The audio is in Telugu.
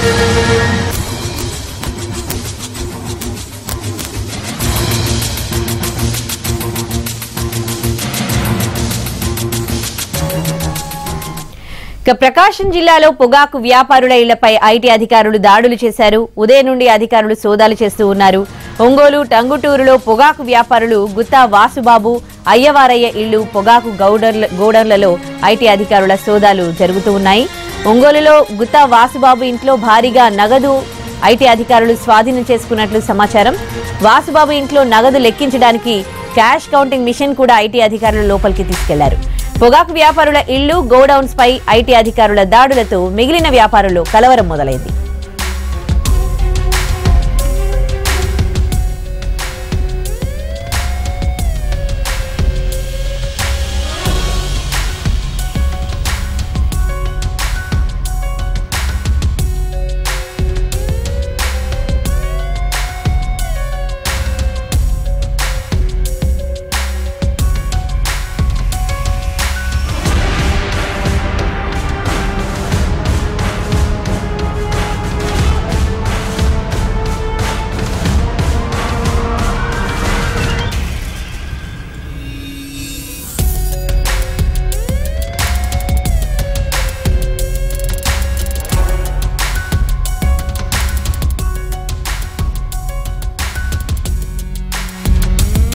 ఇక ప్రకాశం జిల్లాలో పొగాకు వ్యాపారుల ఇళ్లపై ఐటీ అధికారులు దాడులు చేశారు ఉదయం నుండి అధికారులు సోదాలు చేస్తూ ఉన్నారు ఒంగోలు టంగుటూరులో పొగాకు వ్యాపారులు గుత్తా వాసుబాబు అయ్యవారయ్య ఇళ్లు పొగాకు గౌడర్ల గోడౌన్లలో ఐటీ అధికారుల సోదాలు జరుగుతూ ఉన్నాయి ఒంగోలులో గుత్తా వాసుబాబు ఇంట్లో భారీగా నగదు ఐటీ అధికారులు స్వాధీనం చేసుకున్నట్లు సమాచారం వాసుబాబు ఇంట్లో నగదు లెక్కించడానికి క్యాష్ కౌంటింగ్ మిషన్ కూడా ఐటీ అధికారులు లోపలికి తీసుకెళ్లారు పొగాకు వ్యాపారుల ఇళ్లు గోడౌన్స్ పై ఐటీ అధికారుల దాడులతో మిగిలిన వ్యాపారులు కలవరం మొదలైంది